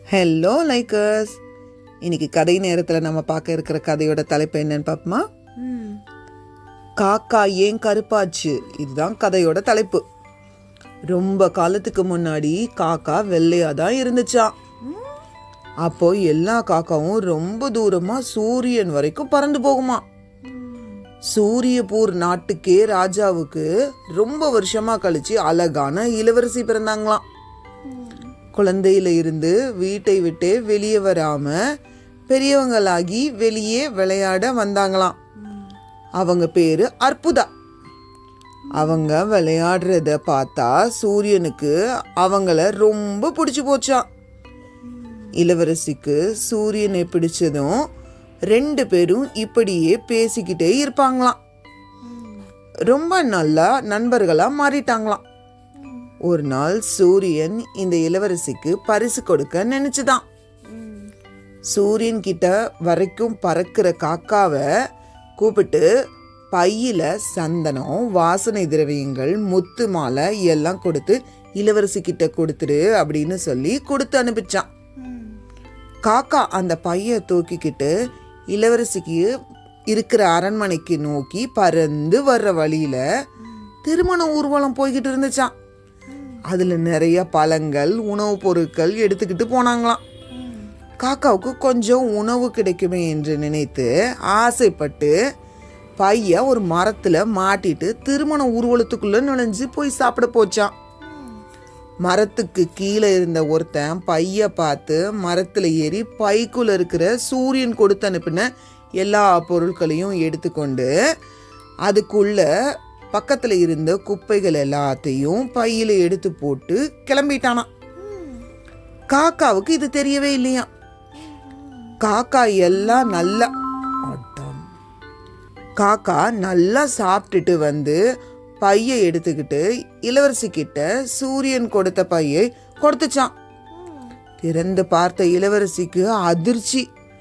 Hello likers இன்னைக்கு கதை நேரத்தில் நம்ம பார்க்க இருக்கிற கதையோட தலைப்பு என்னன்னு பார்ப்போமா காக்கா ஏன் கருப்பாச்சு இதுதான் கதையோட தலைப்பு ரொம்ப காலத்துக்கு முன்னாடி காக்கா வெள்ளையா தான் இருந்துச்சாம் அப்போ எல்லா காக்காவும் ரொம்ப தூரமா சூரியன் வரைக்கும் பறந்து போகுமா சூரியபூர் நாட்டுக்கே ராஜாவுக்கு ரொம்ப வருஷமா கழிச்சு அழகான இளவரசி பிறந்தாங்களாம் குழந்தையில இருந்து வீட்டை விட்டு வெளியே வராம பெரியவங்களாகி வெளியே விளையாட வந்தாங்களாம் அவங்க பேரு அற்புதா அவங்க விளையாடுறத பார்த்தா சூரியனுக்கு அவங்கள ரொம்ப பிடிச்சு போச்சாம் இளவரசிக்கு சூரியனை பிடிச்சதும் ரெண்டு பேரும் இப்படியே பேசிக்கிட்டே இருப்பாங்களாம் ரொம்ப நல்லா நண்பர்களா மாறிட்டாங்களாம் ஒரு நாள் சூரியன் இந்த இளவரசிக்கு பரிசு கொடுக்க நினைச்சுதான் சூரியன் கிட்ட வரைக்கும் பறக்கிற காக்காவை கூப்பிட்டு பையில சந்தனம் வாசனை திரவியங்கள் முத்து மாலை எல்லாம் கொடுத்து இளவரசி கிட்ட கொடுத்துரு அப்படின்னு சொல்லி கொடுத்து அனுப்பிச்சான் காக்கா அந்த பைய தூக்கிக்கிட்டு இளவரசிக்கு இருக்கிற அரண்மனைக்கு நோக்கி பறந்து வர்ற வழியில திருமண ஊர்வலம் போய்கிட்டு இருந்துச்சான் அதுல நிறைய பழங்கள் உணவுப் பொருட்கள் எடுத்துக்கிட்டு போனாங்களாம் காக்காவுக்கு கொஞ்சம் உணவு கிடைக்குமே என்று நினைத்து ஆசைப்பட்டு பைய ஒரு மரத்துல மாட்டிட்டு திருமண ஊர்வலத்துக்குள்ள நுழைஞ்சு போய் சாப்பிட போச்சான் மரத்துக்கு கீழே இருந்த ஒருத்தன் பைய பார்த்து மரத்துல ஏறி பைக்குள்ள இருக்கிற சூரியன் கொடுத்து அனுப்பின எல்லா பொருட்களையும் எடுத்துக்கொண்டு அதுக்குள்ள பக்கத்துல இருந்த குப்பைகள் எல்லாத்தையும் பையில எடுத்து போட்டு கிளம்பிட்டானாம் காக்காவுக்கு இது தெரியவே இல்லையா காக்கா எல்லாம் நல்லா அடம். காக்கா நல்லா சாப்பிட்டுட்டு வந்து பையை எடுத்துக்கிட்டு இளவரசி கிட்ட சூரியன் கொடுத்த பையை கொடுத்துச்சான் திறந்து பார்த்த இளவரசிக்கு அதிர்ச்சி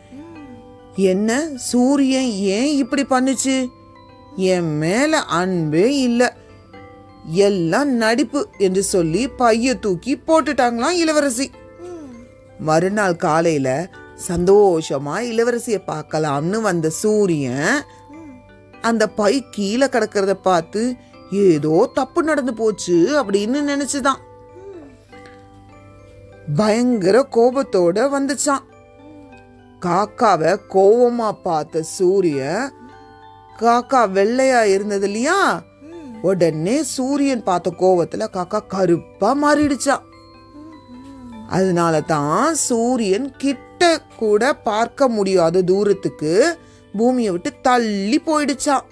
என்ன சூரியன் ஏன் இப்படி பண்ணுச்சு என் மேல அன்பே இல்லை எல்லாம் நடிப்பு என்று சொல்லி பைய தூக்கி போட்டுட்டாங்களாம் இளவரசி மறுநாள் காலையில சந்தோஷமா இளவரசிய பார்க்கலாம்னு வந்த சூரியன் அந்த பை கீழே கிடக்கிறத பார்த்து ஏதோ தப்பு நடந்து போச்சு அப்படின்னு நினைச்சுதான் பயங்கர கோபத்தோட வந்துச்சான் காக்காவை கோவமா பார்த்த சூரியன் காக்கா வெள்ளையா இருந்தது இல்லையா உடனே சூரியன் பார்த்த கோவத்துல காக்கா கருப்பா மாறிடுச்சான் அதனால தான் சூரியன் கிட்ட கூட பார்க்க முடியாத தூரத்துக்கு பூமியை விட்டு தள்ளி போயிடுச்சான்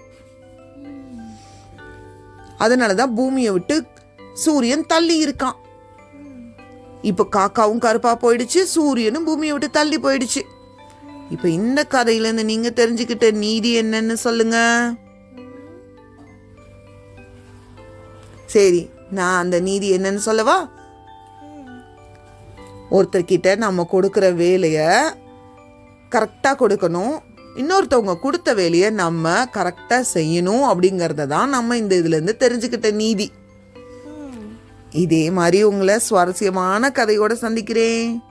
அதனால தான் பூமியை விட்டு சூரியன் தள்ளி இருக்கான் இப்ப காக்காவும் கருப்பா போயிடுச்சு சூரியனும் பூமியை விட்டு தள்ளி போயிடுச்சு இப்ப இந்த கதையில இருந்து நீங்க தெரிஞ்சுக்கிட்ட நீதி என்னன்னு சொல்லுங்க சரி நான் அந்த நீதி என்னன்னு சொல்லவா ஒருத்தர்கிட்ட நம்ம கொடுக்குற வேலையை கரெக்டாக கொடுக்கணும் இன்னொருத்தவங்க கொடுத்த வேலையை நம்ம கரெக்டாக செய்யணும் அப்படிங்கிறத தான் நம்ம இந்த இதுலேருந்து தெரிஞ்சுக்கிட்ட நீதி இதே மாதிரி உங்களை சுவாரஸ்யமான கதையோட சந்திக்கிறேன்